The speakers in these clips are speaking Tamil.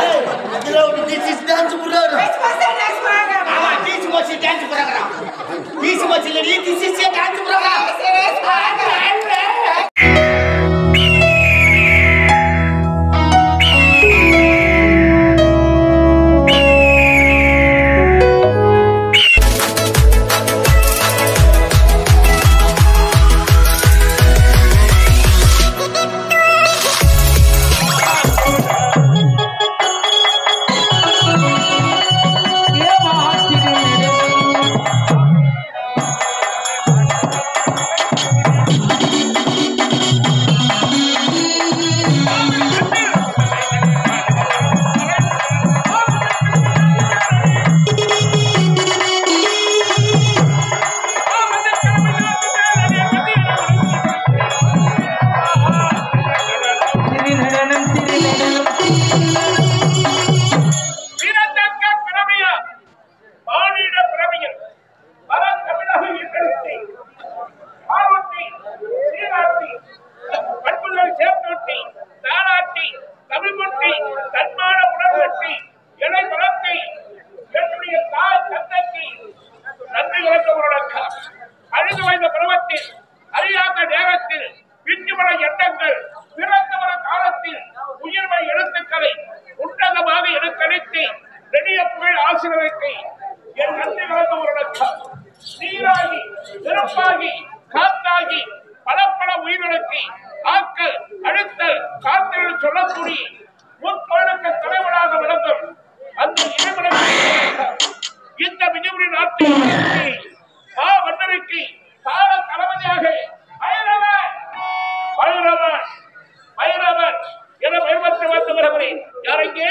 இதுல ஒரு this is dance புறாரு. Next person, next program. ஆமா, this was a dance program. This was இல்லடி, this is a dance program. Next program. வீரத்தக்க பிறவியா மானிட பிறவியில் பரந்தமிழக ஈட்டெடுத்து பாலூட்டி சீராட்டி பண்புகள் சேர்த்தூட்டி தாளாட்டி தமிழ்மொட்டி தன்மான உணர்வட்டி இலை வளர்த்தி என்னுடைய தாய் தந்தைக்கு நன்றி கலந்தவர்களுக்கு அழிந்து வைத்த பருவத்தில் அறியாத நேரத்தில் விஞ்சுமல எண்ணங்கள் பிறந்தவர காலத்தில் உயிர்மை எழுத்துக்களை உன்னதமாக எடுத்தளித்து நெடிய புகழ் ஆசிரியருக்கு என் நன்றி கலந்தவர்களுக்கு நீராகி நெருப்பாகி காத்தாகி பல பல உயிர்களுக்கு ஆக்கல் அழுத்தல் காத்திரல் சொல்லக்கூடிய முற்பழக்க தலைவராக விளங்கும் அந்த இறைவனுக்கு இந்த விஜயபுரி நாட்டில் மா மன்னருக்கு கால தளபதியாக பைரவன் பைரவன் பைரவன் என பயன்படுத்த வந்தவர்களே யாரைக்கு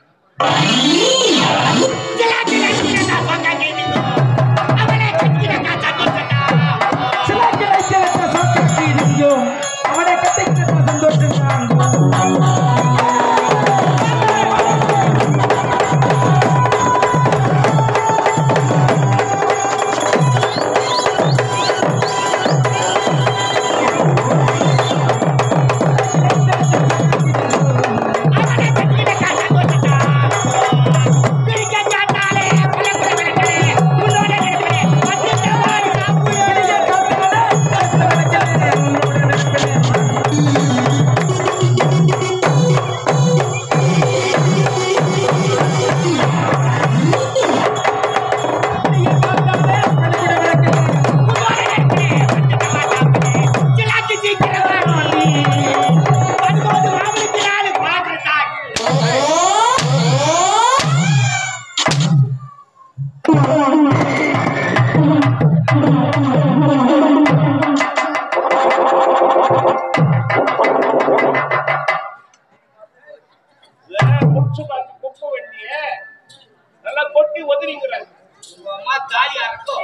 அவனை கத்தை சந்தோஷம் முடிச்சு பார்த்து குப்பை வெட்டிய நல்லா கொட்டி ஒதுரிங்கிற அம்மா தாலியா இருக்கும்.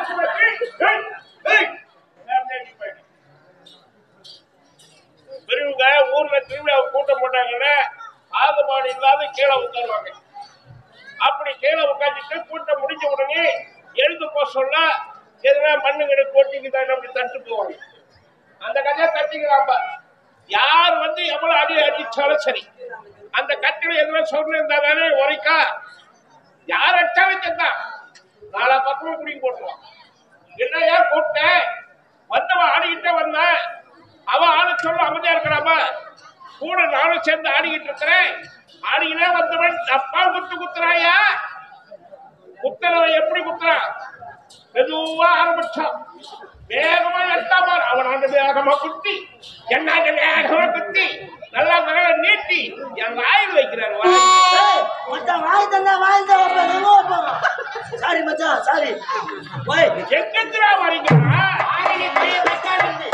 பெரியவங்க ஊர்ல திருவிழாவை கூட்டம் போட்டாங்கன்னா ஆது மாடு இல்லாத கீழே உட்காருவாங்க அப்படி கீழே உட்காந்துட்டு கூட்டம் முடிஞ்ச உடனே எழுந்து போக சொல்ல எதுனா மண்ணு கிட்ட கொட்டிக்குதான் அப்படி தட்டு போவாங்க அந்த கதையை தட்டிக்கிறாம்ப யார் வந்து எவ்வளவு அடி அடிச்சாலும் சரி அந்த கட்டில எதுனா சொல்லிருந்தா தானே உரைக்கா யார் அடிச்சாலும் சரிதான் நாலா பக்கமும் குடி போட்டுருவான் என்னையா கூப்பிட்டேன் வந்தவன் ஆடிக்கிட்டே வந்தான் அவன் ஆள சொல்ல அமைதியா இருக்கிறாம கூட நானும் சேர்ந்து ஆடிக்கிட்டு இருக்கிறேன் ஆடிக்கிட்டே வந்தவன் தப்பா குத்து குத்துறாயா குத்துறவன் எப்படி குத்துறான் மெதுவா ஆரம்பிச்சான் வேகமா எட்டாம அவன் அந்த வேகமா குத்தி என்னாண்ட வேகமா குத்தி நல்லா நகர நீட்டி என் வாயில் வைக்கிறாரு வாயில். ஏய், மச்சான், வாய் தந்தா வாய் தான் வைப்பாங்க, எங்க வைப்பாங்க? Sorry மச்சான், sorry. ஓய், எங்கெந்திரா வரீங்களா ஆடி போய் வைக்காதீங்க.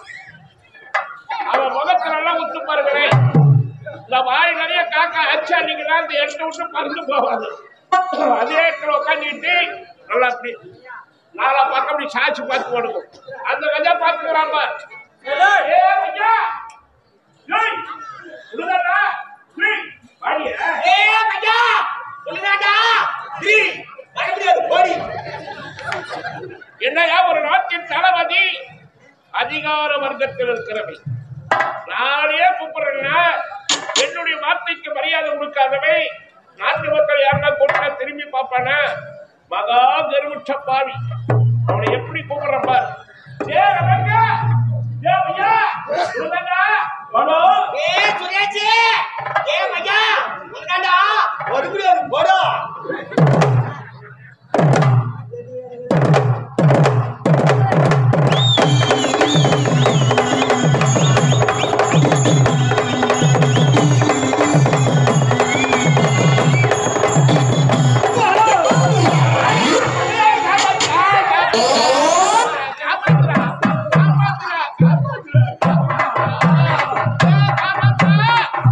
அவன் முகத்துல எல்லாம் உத்து பாருங்களேன் இந்த வாய் நிறைய காக்கா அச்சா நீங்க இந்த எட்டு விட்டு பறந்து போவாது அதே இடத்துல உட்காந்துட்டு நல்லா அப்படி நாலா பக்கம் அப்படி சாட்சி பார்த்து ஓடுவோம் அந்த கதையை பார்த்துக்கிறாங்க ஏ ஐயா ஏய் விடுதாடா ஏய் வாடியா ஏய், மச்சான், சொல்லுடாடா. ஏய், பயப்படாத, ஓடி. என்னையா ஒரு நாட்டின் தளபதி அதிகார வர்க்கத்தில் இருக்கிறவை நானே கூப்பிடுறேன்னா என்னுடைய வார்த்தைக்கு மரியாதை கொடுக்காத இல்லாதவை நாட்டு மக்கள் யாருன்னா கூட்டா திரும்பி பார்ப்பானா மகா கருமுற்ற பாவி அவனை எப்படி கூப்பிடுறான் பார் ஏ ரமேஷா, ஏ ஐயா, உனதாண்டா? வாடா. ஏ சுரேஷ் ஏ மஜா உனதாண்டா வருகிறேன் போடா காப்பாத்துடா, காப்பாத்துடா, காப்பாத்துடா, காப்பாத்துடா.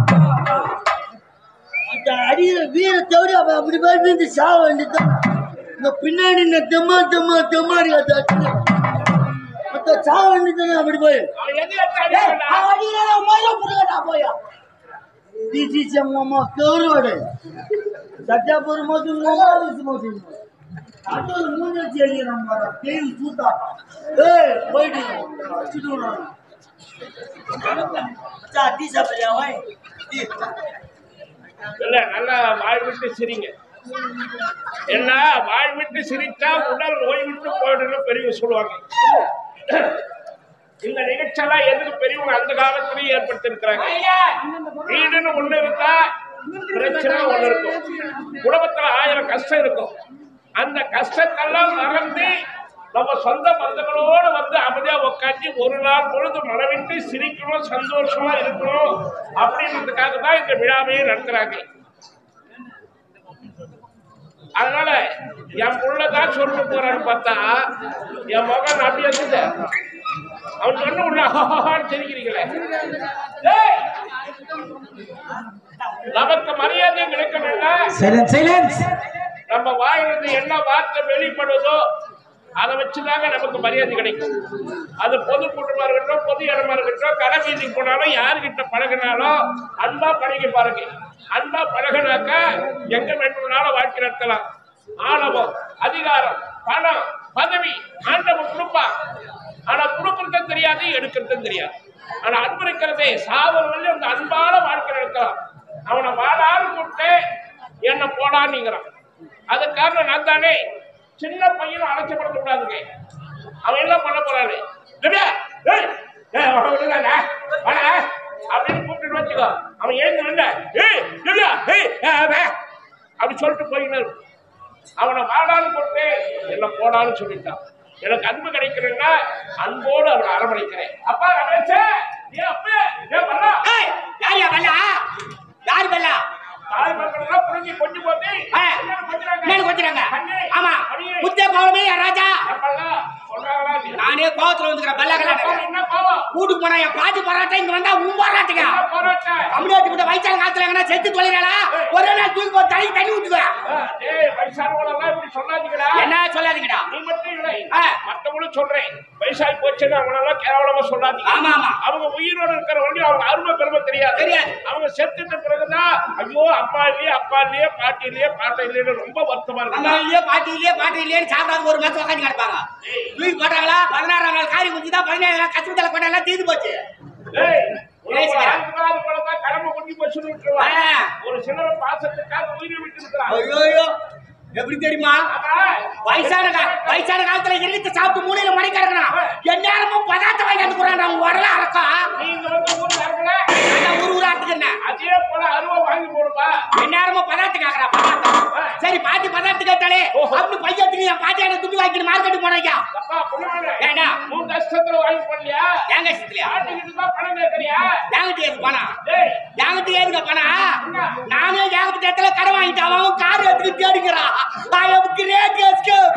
அந்த அடியில வீர தவிர அவன் அப்படி போய் வீந்து சாவ வேண்டியதான் இந்த பின்னாடி இந்த தெம்மா தெம்மா தெம்மாடி அந்த அடியில மொத்த சாவ வேண்டியதான் அப்படி போய் அவன் எது எடுத்து அடிக்கிறான்டா? அவன் அடியில மயில புடுங்கடா போயா டிசி அம்மா கௌரோடு சட்டா போது மாமா வீசி போட்டு அது மூணு வச்சு எழுதிடுறான் பாரு பேய் சூத்தா ஏய் போயிட்டு வச்சுட்டு விடுறான் மச்சான் டீ சாப்பிடுறியா வாய் டீ இல்ல நல்லா வாய் விட்டு சிரிங்க என்ன வாய் விட்டு சிரித்தா உடல் நோய் விட்டு போயிடுன்னு பெரியவங்க சொல்லுவாங்க இந்த நிகழ்ச்சியெல்லாம் எதுக்கு பெரியவங்க அந்த காலத்திலேயே ஏற்படுத்திருக்கிறாங்க வீடுன்னு ஒண்ணு இருந்தா பிரச்சனை ஒண்ணு இருக்கும் குடும்பத்துல ஆயிரம் கஷ்டம் இருக்கும் அந்த கஷ்டத்தெல்லாம் மறந்து நம்ம சொந்த பந்தங்களோடு வந்து அமைதியா உட்காந்து ஒரு நாள் பொழுது மனவிட்டு சிரிக்கணும் சந்தோஷமா இருக்கணும் அப்படின்றதுக்காக தான் இந்த விழாவையே நடத்துறாங்க அதனால என் புள்ளதான் சொல்ல போறான்னு பார்த்தா என் மகன் அப்படி இருந்தது அவன் சொன்ன உடனே ஆஹான்னு சிரிக்கிறீங்களே டேய்! நமக்கு மரியாதை கிடைக்கணும்னா சைலன்ஸ் சைலன்ஸ் நம்ம வாயிலிருந்து என்ன வார்த்தை வெளிப்படுதோ அதை வச்சுதாங்க நமக்கு மரியாதை கிடைக்கும் அது பொது கூட்டமா இருக்கட்டும் பொது இடமா இருக்கட்டும் கடை வீதிக்கு போனாலும் யாருக்கிட்ட பழகினாலும் அன்பா பழகி பாருங்க அன்பா பழகினாக்க எங்க வேண்டுமானாலும் வாழ்க்கை நடத்தலாம் ஆணவம் அதிகாரம் பணம் பதவி ஆண்டவன் கொடுப்பான் ஆனா கொடுக்கறதும் தெரியாது எடுக்கிறதும் தெரியாது ஆனா அன்பு இருக்கிறதே சாவல் வந்து அந்த அன்பான வாழ்க்கை நடத்தலாம் அவனை வாழான்னு கூப்பிட்டு என்ன போடான்னுங்கிறான் அது காரணம் நான் தானே சின்ன பையனும் அலட்சியப்படுத்த கூடாதுங்க அவன் என்ன பண்ண போறாரு இல்லையா? ஏய், ஏய், அவன் விடுறானே, வாடா, அப்படின்னு கூப்பிட்டு வச்சுக்கோ அவன் எழுந்து நின்ன ஏய் இல்லையா? ஏய், ஏய், அவன் அப்படி சொல்லிட்டு போயின்னு அவனை வாடான்னு போட்டு என்ன போடான்னு சொல்லிட்டான் எனக்கு அன்பு கிடைக்கணும்னா அன்போடு அவனை அரவணைக்கிறேன் அப்பா ரமேஷே, ஏன் அப்பா ஏன் பண்ணா ஏய் யாரியா பல்லா யார் பல்லா தாய் மக்கள்லாம் புரிஞ்சு கொஞ்சம் போட்டு ஆ. என்னன்னு கொஞ்சிறாங்க ஆமா முத்தே பௌர்ணமி என் ராஜா சொல்றாங்களா இல்லையா? நானே கோவத்துல வந்துக்கிறேன் பல்லா அப்பா, கல்யாணம் என்ன கோவம்? கூட்டுக்கு போனா என் பாட்டி போராட்டம் இங்க வந்தா உன் போராட்டுங்க என்ன போராட்டம்? தமிழ்நாட்டு கிட்ட வயசான காலத்துல எங்கன்னா செத்து தொலைறாளா ஒரே நாள் தூக்கி போட்டு தண்ணி தண்ணி ஊத்துவேன் ஆ, டேய், வயசானவங்களெல்லாம் இப்படி சொல்லாதீங்கடா. என்ன சொல்லாதீங்கடா நீ மட்டும் இல்லை. ஆ. மத்தவங்களும் சொல்றேன் வயசாகி போச்சுன்னு அவங்களெல்லாம் கேவலமா சொல்லாதீங்க ஆமா ஆமா அவங்க உயிரோடு இருக்கிற வரையும் அவங்க அருமை பெருமை தெரியாது தெரியாது. அவங்க செத்துட்ட பிறகுதான் ஐயோ அப்பா இல்லையே அப்பா இல்லையே பாட்டி இல்லையே பாட்டை இல்லையே ரொம்ப வருத்தமா அம்மா இருக்கு இல்லையே பாட்டி இல்லையே பாட்டி இல்லையே சாப்பிடாத ஒரு மாசம் உட்காந்து கிடப்பாங்க தூக்கி போட்டாங்களா பதினாறாம் நாள் காரி குஞ்சு தான் பதினேழு நாள் கஷ்டத்தில் கொண்டாங்க தீர்ந்து போச்சு டேய், உனக்கு ஏய், ஒரு ஆளுக்கு தான் அது போலதான் கடமை முடிஞ்சு போச்சுன்னு விட்டுருவான். ஆ. ஒரு சிலர் பாசத்துக்காக உயிரை விட்டு இருக்கிறான் ஐயோ எப்படி தெரியுமா வயசான கா- வயசான காலத்துல இருந்து சாப்பிட்டு மூலையில மணி கிடக்கணும் எந்நேரமும் பதார்த்தம் வாங்கி வந்து போறான் அவங்க உடல அறக்கம் நீங்க வந்து ஊர்ல இருக்கல நான் ஒரு ஊராட்டுக்கு என்ன அதே போல அருவா வாங்கி போடுப்பா எந்நேரமும் பதார்த்தம் கேக்குறா பதார்த்தம் சரி பாட்டி பதார்த்தம் கேட்டாலே ஓஹோ. அப்படி பையத்துக்கு என் பாட்டி என்ன துட்டு வாங்கிட்டு மார்க்கெட்டுக்கு போனாங்க அப்பா புரியல ஏண்டா? உன் கஷ்டத்துல வாங்கி போடலையா என் கஷ்டத்துலயா ஆட்டுக்கிட்டு தான் பணம் கேட்கறியா என்கிட்ட எதுக்கு பணம் டேய் என்கிட்ட எதுக்கு பணம் நானே ஏகப்பட்ட இடத்துல கடை வாங்கிட்டு அவன் கார் எடுத்துட்டு தேடிக்கிறான் I have great escape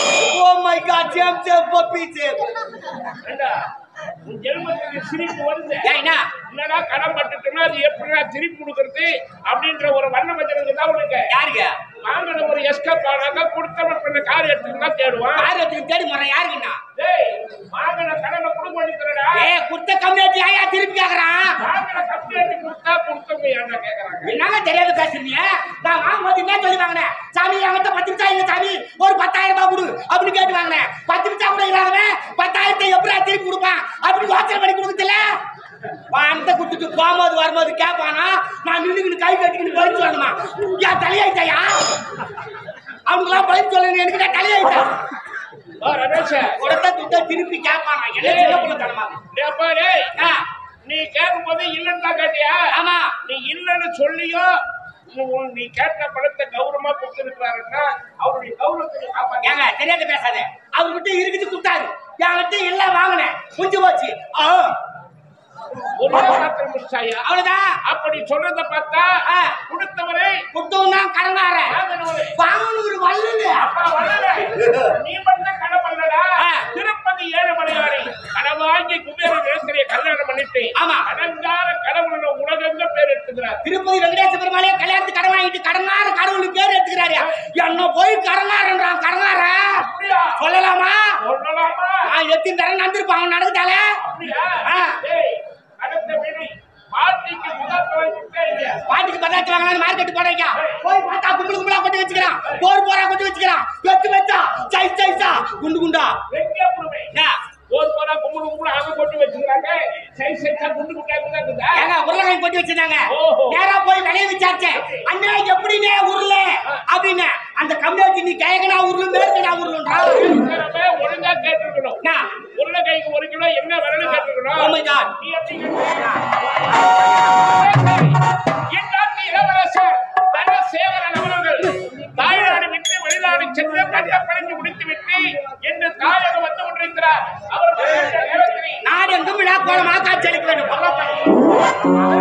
oh my god jump jump puppy jump ஏண்டா உன் ஜென்மத்துக்கு சிரிப்பு வருது ஏய்னா என்னடா கடன் பட்டுட்டோம்னா அது எப்படிடா திருப்பி கொடுக்கறது அப்படின்ற ஒரு வண்ண மஞ்சளுக்கு தான் உனக்கு யாருக்கு வாங்கின ஒரு எஸ்கப் ஆனாக்கா கொடுத்தவன் பண்ண கார் எடுத்துட்டு தான் தேடுவான் கார் எடுத்துட்டு தேடி போறேன் யாருக்குண்ணா டேய் வாங்கின கடனை கொடுக்க வேண்டியதுடா ஏ குடுத்த கம்மியாச்சு ஐயா திருப்பி கேக்குறான் வாங்கின கம்ப்ளைண்ட் கொடுத்தா கொடுத்தவங்க ஏன்டா கேக்குறாங்க என்னங்க தெரியாத பேசுறீங்க நான் வாங்கும்போது என்ன சொல்லி வாங்கினேன் சாமி என்கிட்ட பத்து நிமிஷம் இல்ல சாமி ஒரு பத்தாயிரம் ரூபாய் கொடு அப்படின்னு கேட்டு வாங்கினேன் பத்து நிமிஷம் கூட இல்லாதவன் பத்தாயிரத்தை எப்படி திருப்பி கொடுப்பான் அப்படி யோசனை பண்ணி கொடுக்கல பணத்தை கொடுத்துட்டு போகும்போது வரும்போது கேட்பானா நான் நின்றுக்கிட்டு கை கட்டிக்கிட்டு பதில் சொல்லணுமா ஏன் தலையாயிட்டாயா அவனுக்குலாம் பதில் சொல்லணும் எனக்கு நான் தலையாயிட்டா ஓ, ரமேஷ் உடத்த துட்ட திருப்பி கேட்பானா என்ன சின்ன பிள்ளை தரமா டேய் பாரு, நீ கேட்கும் போது இல்லன்னு தான் கேட்டியா ஆமா நீ இல்லன்னு சொல்லியோ நீ உன்- நீ கேட்ட பணத்தை கௌரவமா கொடுத்திருக்கிறாருன்னா அவருடைய கௌரவத்தை நீ காப்பாத்தி ஏங்க தெரியாத பேசாத அவர்கிட்ட இருக்குது கொடுத்தாரு என்கிட்ட எல்லாம் வாங்கினேன் புரிஞ்சு போச்சு ஆ, ஒரே வார்த்தை முடிச்சாயா அவ்வளவுதான் அப்படி சொல்றத பார்த்தா ஆ. கொடுத்தவரை கொடுத்தவன் தான் கடங்காரன் வாங்கினவரை வாங்கணும் ஒரு வல்லுது அப்பா வரல. நீ பண்ண கடை பண்ணடா ஆ. திருப்பதி ஏழுமலையாரி கடை வாங்கி குபேர நேசரிய கல்யாணம் பண்ணிட்டு ஆமா. கடங்கார கடவுள உலகங்க பேர் எடுத்துக்கிறார் திருப்பதி வெங்கடேச பெருமாளே கல்யாணத்துக்கு கடன் வாங்கிட்டு கடங்கார கடவுளுக்கு பேர் எடுத்துக்கிறாரு என்ன போய் கடங்காரன்றான் கடங்காரன் அப்படியா சொல்லலாமா சொல்லலாமா நான் எத்தனை தரம் நடந்திருப்பான் நடந்துட்டாலே அப்படியா ஆ. டேய், அடுத்த வீடு பாட்டிக்கு முதல் தொலைச்சிட்டே இல்லையா பாட்டுக்கு பதாச்சு வாங்கலாம் மார்க்கெட் போறீங்க போய் பார்த்தா கும்பல் கும்பலா கொண்டு வச்சுக்கிறான் போர் போரா கொண்டு வச்சுக்கிறான் வெத்து வெத்தா சைஸ் சைஸா குண்டு குண்டா வெட்டியா புடுமை ஏன்? ஒரு போரா கும்பல் கும்பல் அங்க கொண்டு வச்சிருக்காங்க சைஸ் சைஸா குண்டு குண்டாங்க தான் இருக்குதா ஏங்க உருளைக்கிழங்கு கொண்டு வச்சிருந்தாங்க ஓஹோ. நேரா போய் விலைய விசாரிச்சேன் அண்ணா எப்படினே உருள அப்படின்னு அந்த கம்மியாச்சு நீ கேக்கனா உருளு மேற்கனா உருளுன்றா இருக்கிறவன் ஒழுங்கா கேட்டிருக்கணும் என்ன? உருளைக்காய்க்கு ஒரு கிலோ என்ன விலைன்னு கேட்டிருக்கணும் Oh my God. நீ எப்படி கேட்டிருக்க? இந்நாட்டு இளவரசர் தனசேகரன் அவர்கள் தாய்நாடு விட்டு வெளிநாடு சென்று பட்டப்படைந்து முடித்து விட்டு என்று தாயகம் வந்து கொண்டிருக்கிறார் அவர் வருகின்ற நேரத்திலே நாடு எங்கும் விழா கோலமா காட்சி அளிக்க வேண்டும் பொங்கப்பா.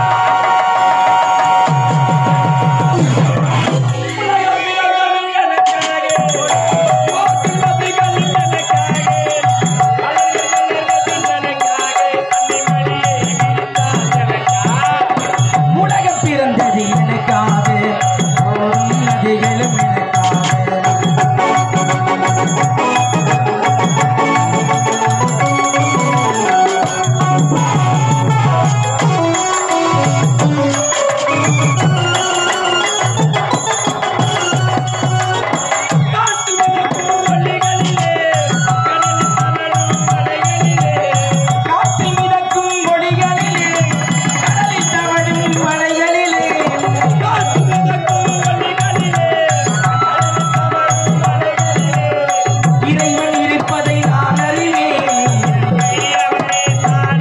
உலகம் பிறந்தது எனக்காக ஓடும் நதிகளும் எனக்காக காற்றில் மிதக்கும் மொழிகளிலே கடலில் தவழும் மலைகளிலே காற்றில் மிதக்கும் மொழிகளிலே கடலில் தவழும் மலைகளிலே இறைவன் இருப்பதை நான் அறிவேன் நான்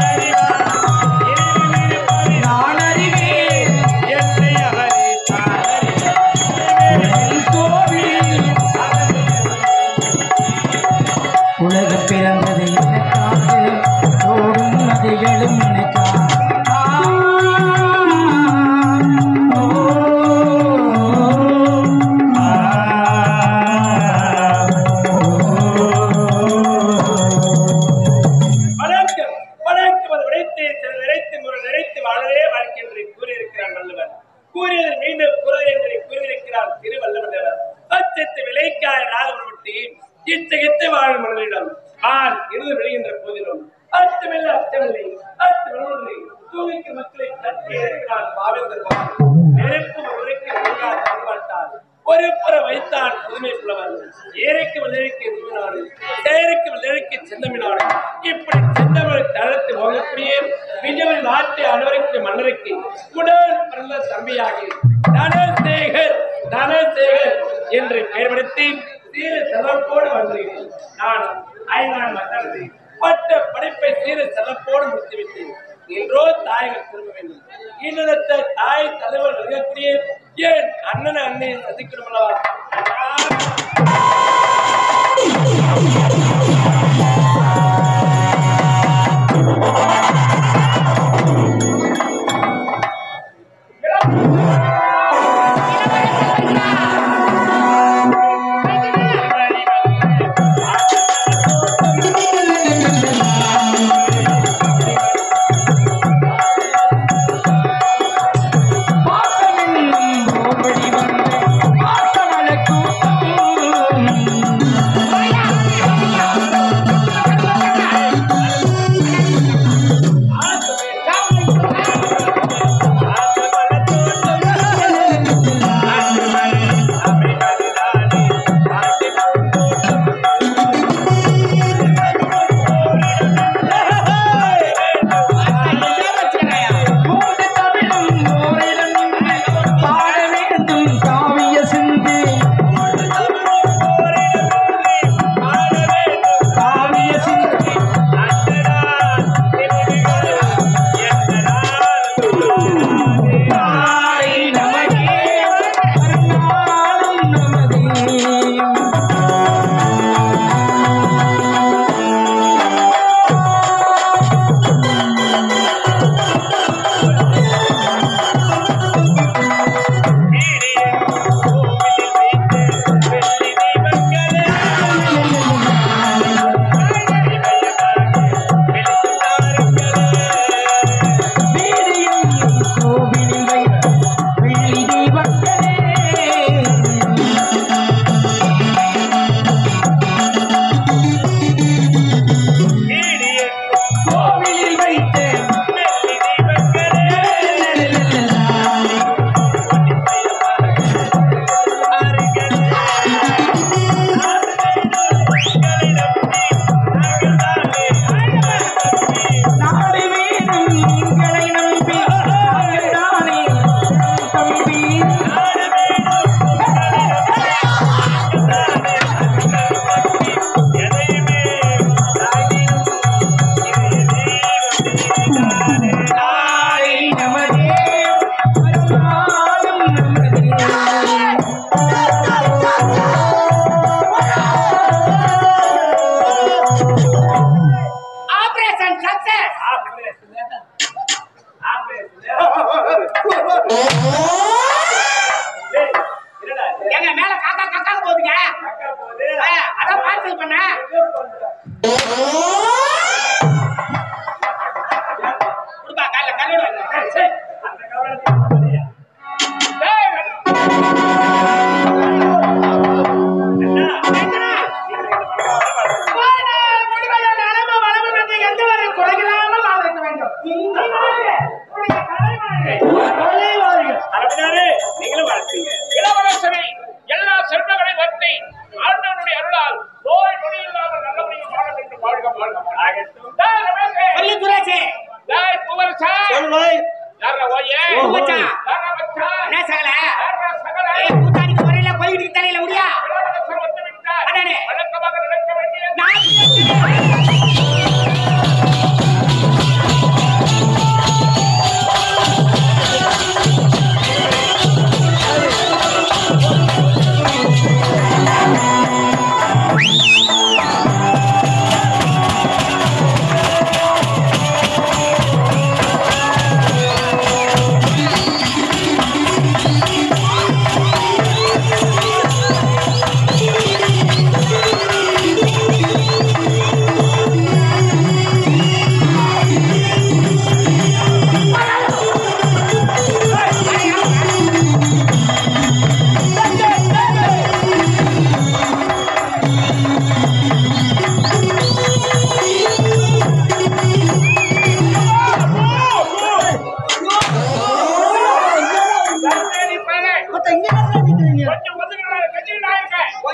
அறிவேன் என்னை அவரே தான் அறிவேன் கோவில் உலகம் பிறந்தது எனக்காக ஓடும் நதிகளும் எனக்காக ஆ, ஓ, ஆ, வணக்கம் வணக்கம் அது விளைத்து சில நினைத்து முறை நினைத்து வாழவே வாழ்க்கை என்று கூறியிருக்கிறார் வள்ளுவர் கூறியது மீண்டும் குரல் என்று கூறியிருக்கிறார் திருவள்ளுவர் தேவர் அச்சத்து விளைக்காய ராகவன் விட்டு இச்சகித்து வாழும் மனிதனிடம் ஆண் இருந்து விழுகின்ற போதிலும் அச்சமில்லை அச்சமில்லை அச்சமில்லை தூங்கிக்கு மக்களை தட்டி இருக்கிறான் பாவேந்தர் நெருப்பு ஒருவருக்கு நீங்காது பண்பாட்டால் ஒரு புற வைத்தான் புதுமை புலவன் ஏரைக்கு வலிழைக்கு எதுவினாடு சேருக்கு வலிழைக்கு செந்தமினாடு இப்படி செந்தமிழ் தளத்து போகக்கூடிய விஜயவன் நாட்டு அனைவருக்கு மன்னருக்கு உடல் பிறந்த தம்பியாகி தனசேகர் தனசேகர் என்று பெயர்படுத்தி சீர செலப்போடு வந்தேன் நான் ஐநாள் மன்னரது பட்ட படிப்பை சீர செலப்போடு முடித்துவிட்டேன் என்றோ தாயகம் திரும்ப வேண்டும் இன்னத்த தாய் தலைவர் இருக்கக்கூடிய ஏன் அண்ணன் அண்ணையை சந்திக்கணும் அல்லவா பாசமென்னும் ஓம்படி வந்து பாசமலக்கும்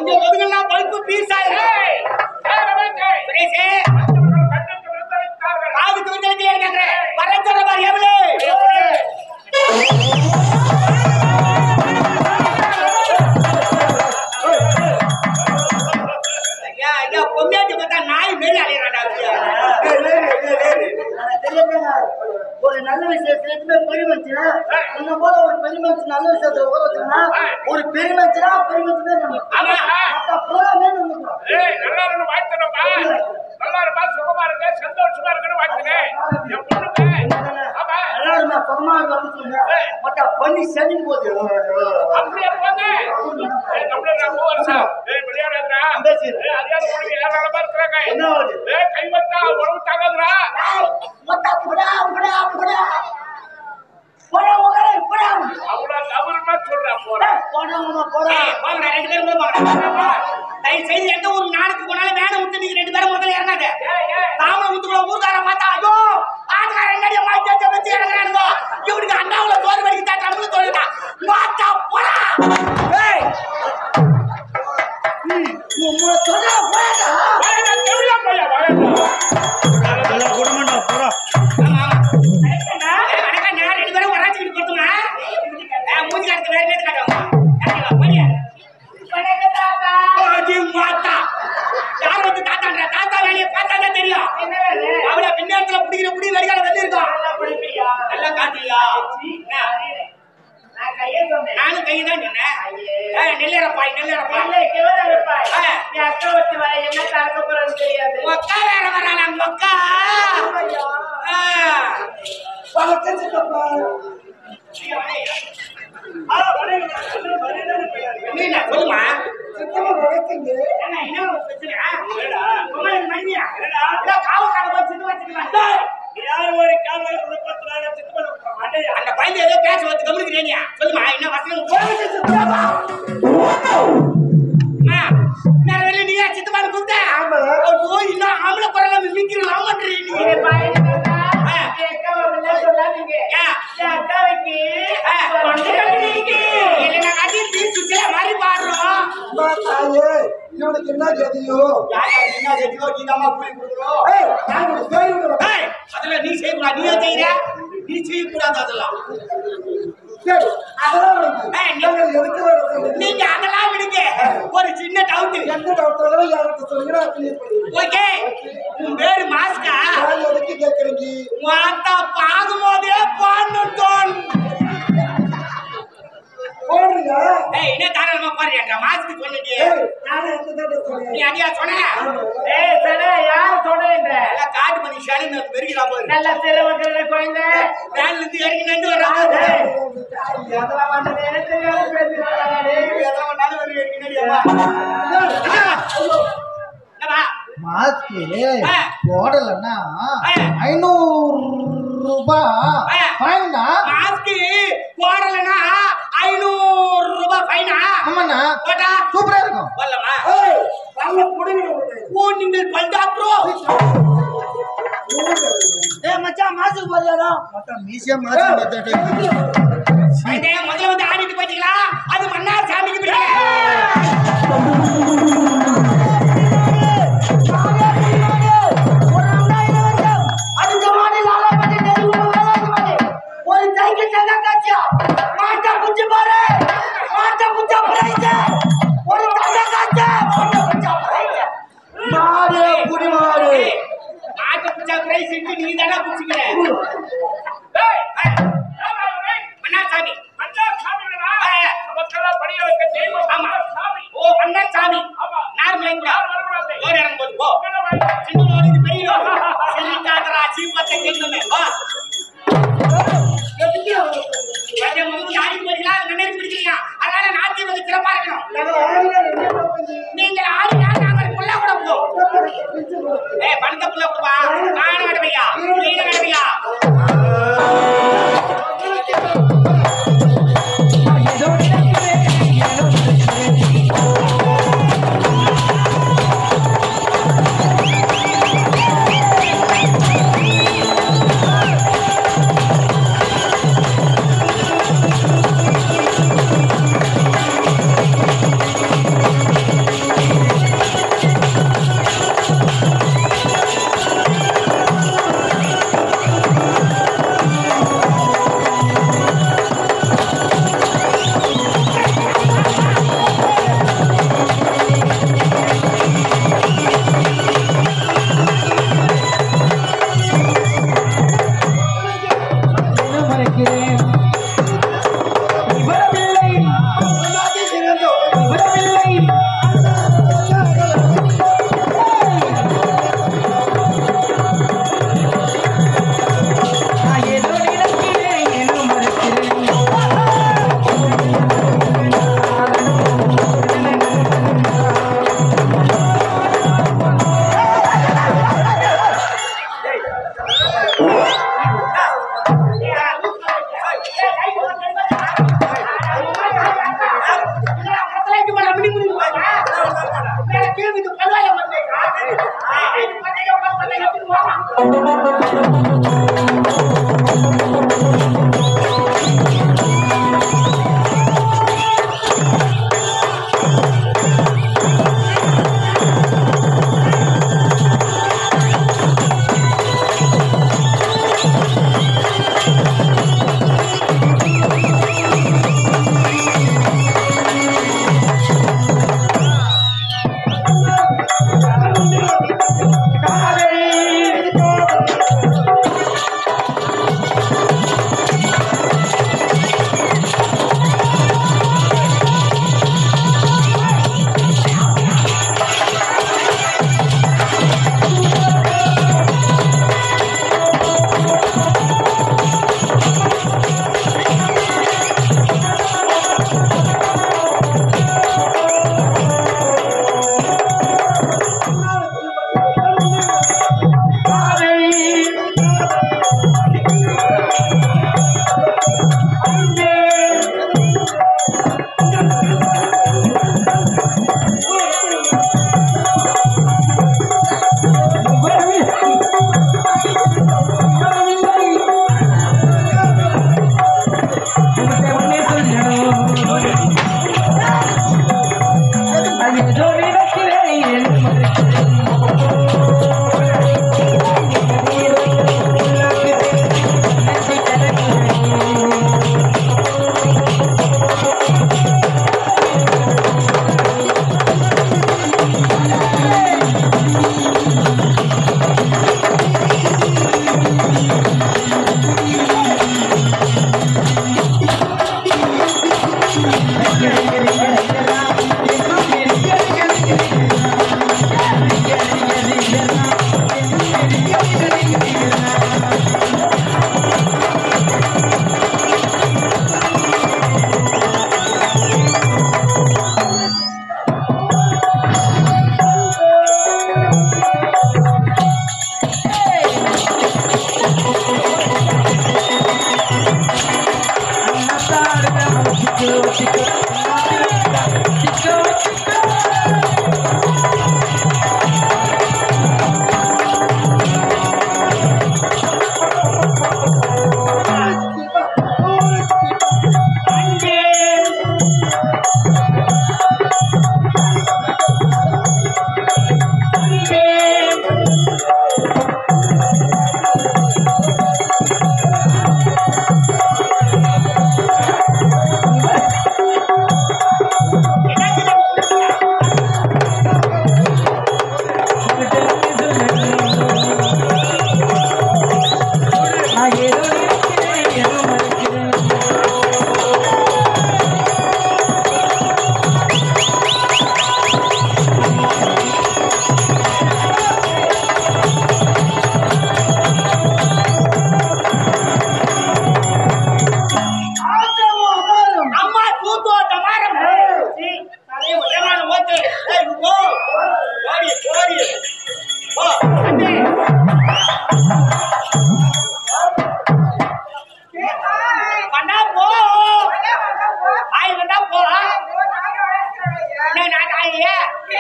கொஞ்சம் ஒதுங்கலாம் பல்பு பீஸ் ஆயிரும் ஏய், ஏய், ரமேஷ், ஏய். சுரேஷே மற்றவர்கள் கண்ணுக்கு விருந்தளித்தார்கள். காதுக்கு விருந்தளிக்கல இருக்காங்க வர சொல்ற மாதிரி எவ்வளவு ஐயா ஐயா பொம்மையாட்டி பார்த்தா நாய் மாரி அலையறாடா எனக்கு தெரியாதுங்க. ஒரு நல்ல விஷயத்துல எதுவுமே பெருமைச்சுனா இந்த போல ஒரு பெருமைச்சு நல்ல விஷயத்துல ஊற வச்சோம்னா ஒரு பெருமைச்சுனா பெருமைச்சுமே நம்ம ஆமா மத்த பூராமே நம்ம ஏய், நல்லா இருந்து வாழ்த்தணும்பா. நல்லா இருப்பா, சுகமா இருங்க, சந்தோஷமா இருக்குன்னு வாழ்த்துனேன். என் பொண்ணுங்க. ஆமா. எல்லாருமே சுகமா இருக்கணும்னு சொல்லுங்க மத்த பண்ணி செஞ்சு போகுது அப்படியே இருப்பாங்க. ஏய், நம்மள நான் போவேன் சார். ஏய், விளையாடாதடா. ஏய், அறியாத பொண்ணுங்க ஏராளமா இருக்கிறாங்க. என்ன ஆகுது? ஏய், கை வச்சா உடம்பு தாங்காதுடா. மொத்த புடா புடா புடா போடா போடா போடா அவ்வளவு கௌரவமா சொல்றா போறேன் போடா போடா ஏய், போங்கடா, ரெண்டு பேரும் உள்ள போங்கடா. தயவு செய்து எந்த ஒரு நாடுக்கு போனாலும் வேனை விட்டு நீங்க ரெண்டு பேரும் முதல்ல இறங்காத ஏய், ஏய். தாமரை ஊத்துக்குள்ள ஊர்க்காரன் பார்த்தா ஐயோ ஆட்டுக்காரன் என்னடி மாத்தி வச்சு வச்சு இறங்குறானுங்க இவனுக்கு அண்ணாவுல தோறு வடிக்கு தான் நம்மளும் தோணுதா மாத்தா போடா ஏய் உங்களை சொன்னா போடா வாடா, தெளிவா போயா, வாடா. குடும்பம்டா போடா ஆமா வணக்கம்டா ஏய் வணக்கம்டா ரெண்டு பேரும் வராச்சிட்டு போட்டுமா ஏய் மூஞ்சி காட்டுக்கு வேற நேத்து காட்டுவாங்க போடியா வணக்கம் தாத்தா ஆதி மாத்தா யார் வந்து தாத்தான்ற தாத்தா வேலையை பார்த்தா தான் தெரியும் அவள பின்னத்துல பிடிக்கிற பிடி வடிகால வந்து இருக்கும் நல்லா காட்டியா நானும் கையை தான் சொன்னேன் ஏய், நெல்லறப்பாய் நெல்லறப்பாய் மொக்கா வேற வராளா மொக்கா ஆ. என்ன சொல்லுமா ஏன்னா, என்ன ஒரு பிரச்சனை? உங்களுக்கு மனைவியா? இல்ல, காவல்காரங்க போய் சித்து வச்சுக்கலாம். டேய், யார் ஒரு காவலர் உட்படுத்துறாங்க சித்து பண்ண விட்டுற மாட்டேயா அந்த பையன் ஏதோ பேச வந்து கவனிக்கிறேனியா சொல்லுமா என்ன வசனம் போடுறது சித்தப்பா நேர வெளியே நீயா சித்தப்பான்னு கூப்பிட்ட ஐயோ இன்னும் ஆம்பளை குரல மிமிக்கிறலாம் பண்றீ நீ ஆ. ஏன்? ஆ, கொண்டு கட்டினீங்க. இல்லைன்னா கட்டி நீ சுசிலா மாதிரி பாடுறோம் இவனுக்கு என்ன தெரியும் யார் யார் என்ன செஞ்சோ நீ தான் கூலி கொடுக்குறோம் ஏய், அதெல்லாம் நீ செய்யக்கூடாது நீயே செய்யற நீ செய்யக்கூடாது அதெல்லாம் ஏய், நீ- நீங்க அதெல்லாம் விடுங்க ஒரு சின்ன டவுட் ஓகே உன் பேரு மாஸ்கா மாத்தா பாக்கும்போதே பாண்டுட்டோன் ஏய் என்ன தாராளமா பாருடா மாஸ்க் சொல்லிட்டு நீ அடியா சொன்ன ஏய் சடா யார் சொல்றேன்ற எல்லாம் காட்டு பண்ணி ஷாலின் வெறுக்கிறா போய் நல்ல சிறுவர்கள் குழந்தை வேன்ல இருந்து இறங்கி நின்று வர்றாங்க ஏய், அதெல்லாம் வந்து எனக்கு தெரியாம பேசுறாங்க எதோ நாள் வந்து இறங்கி நின்று அம்மா என்னடா மாஸ்க்கு ஆ. போடலன்னா ஆ. ஐநூறு ரூபாய் ஆ. ஃபைனா மாஸ்க் போடலனா ஐநூறு ரூபாய் ஃபைனா ஆமாண்ணா போட்டா சூப்பரா இருக்கும் வரலமா ஓ நீங்கள் பண்டாப்ரோ ஏ மச்சான் மாசுக்கு போறியாடா மச்சான் மீசியா மாசு இதே முதல்ல வந்து ஆடிட்டு போயிட்டீங்களா அது மன்னா சாமிக்கு பிடிக்க ஒரு தைக்கு செல்ல காட்சியா மாட்ட குச்சி பாரு மாட்ட குச்சா பிரைஸ் ஒரு தங்க காட்சி மாட்ட குச்சா பிரைஸ் மாடு குடி மாடு ஏய், மாட்டு பிடிச்சா பிரைஸ் இட்டு நீ தானே பிடிச்சிக்கிற ஏய், ஆமா, ஏய், மன்னா சாமி மஞ்சா சாமிகளா? ஆ. நமக்கெல்லாம் பணிய வைக்க தெய்வம் ஆமா மன்னா சாமி. ஓ மன்னா சாமி ஆமா. நார்மல் லைன் யார் வரக்கூடாது? ஓடி இறங்கும்போது போ உங்களை வாங்கி. சின்ன ஓடி இது பெரிய ரோடு. செல்லிக்காதரா சீப்பத்தை கேட்கணுமே வா கொஞ்சம் முதல்ல ஆடிட்டு போறீங்களா நினைவு பிடிக்கிறீங்க அதனால நாட்டியம் வந்து சிறப்பா இருக்கணும் நீங்கள் ஆடினா நாங்கள் புள்ள கூட போ ஏய் பணத்தை புள்ள கொடுப்பா நான் கடமையா நீ கடமையா ஏ தம்பி ஏய், நீ போ. போடி, போடி. போ. தம்பி வந்தா போ ஆய் வந்தா போ என்ன நான் ஆயியே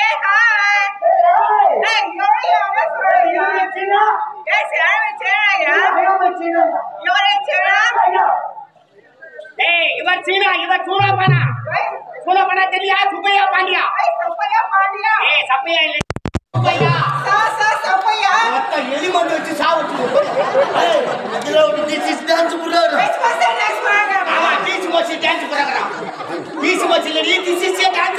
ஏய் இவர் சீனா இவர் சூனா பானா சூனா பானா தெரியா சுப்பையா பாண்டியா ஏய் சப்பையா இல்ல சுப்பையா மொத்த எலி மருந்து வச்சு சாவச்சு. ஏய், இதுல ஒரு this is dance புரியாது. ஆமா டீச் மோசி டான்ஸ் போறாங்கறான் டீச் மோசி இல்ல டீச் இஸ் டான்ஸ்